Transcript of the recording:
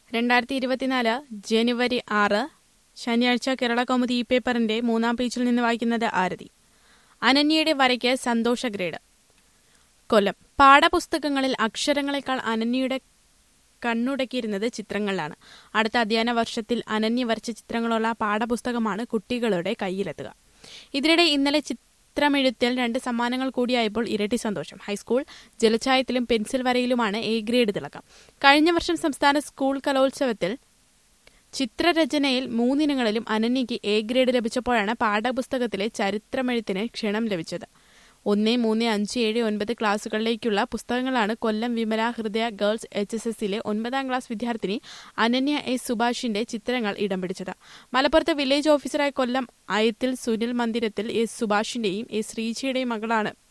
രണ്ടായിരത്തി ഇരുപത്തിനാല് ജനുവരി ആറ് ശനിയാഴ്ച കേരള കൗമുദി ഈ പേപ്പറിന്റെ മൂന്നാം പേജിൽ നിന്ന് വായിക്കുന്നത് ആരതി അനന്യയുടെ വരയ്ക്ക് സന്തോഷ ഗ്രേഡ് കൊല്ലം പാഠപുസ്തകങ്ങളിൽ അക്ഷരങ്ങളെക്കാൾ അനന്യയുടെ കണ്ണുടക്കിയിരുന്നത് ചിത്രങ്ങളിലാണ് അടുത്ത അധ്യയന വർഷത്തിൽ അനന്യ വരച്ച ചിത്രങ്ങളുള്ള പാഠപുസ്തകമാണ് കുട്ടികളുടെ കയ്യിലെത്തുക ഇതിനിടെ ഇന്നലെ ചിത്രമെഴുത്തിൽ രണ്ട് സമ്മാനങ്ങൾ കൂടിയായപ്പോൾ ഇരട്ടി സന്തോഷം ഹൈസ്കൂൾ ജലഛായത്തിലും പെൻസിൽ വരയിലുമാണ് എ ഗ്രേഡ് തിളക്കം കഴിഞ്ഞ വർഷം സംസ്ഥാന സ്കൂൾ കലോത്സവത്തിൽ ചിത്രരചനയിൽ മൂന്നിനങ്ങളിലും അനന്യയ്ക്ക് എ ഗ്രേഡ് ലഭിച്ചപ്പോഴാണ് പാഠപുസ്തകത്തിലെ ചരിത്രമെഴുത്തിന് ക്ഷണം ലഭിച്ചത് ഒന്ന് മൂന്ന് അഞ്ച് ഏഴ് ഒൻപത് ക്ലാസുകളിലേക്കുള്ള പുസ്തകങ്ങളാണ് കൊല്ലം വിമല ഹൃദയ ഗേൾസ് എച്ച് എസ് എസിലെ ഒൻപതാം ക്ലാസ് വിദ്യാർത്ഥിനി അനന്യ എസ് സുഭാഷിന്റെ ചിത്രങ്ങൾ ഇടം പിടിച്ചത് മലപ്പുറത്ത് വില്ലേജ് ഓഫീസറായ കൊല്ലം അയത്തിൽ സുനിൽ മന്ദിരത്തിൽ എസ് സുഭാഷിന്റെയും എസ് ശ്രീജിയുടെയും മകളാണ്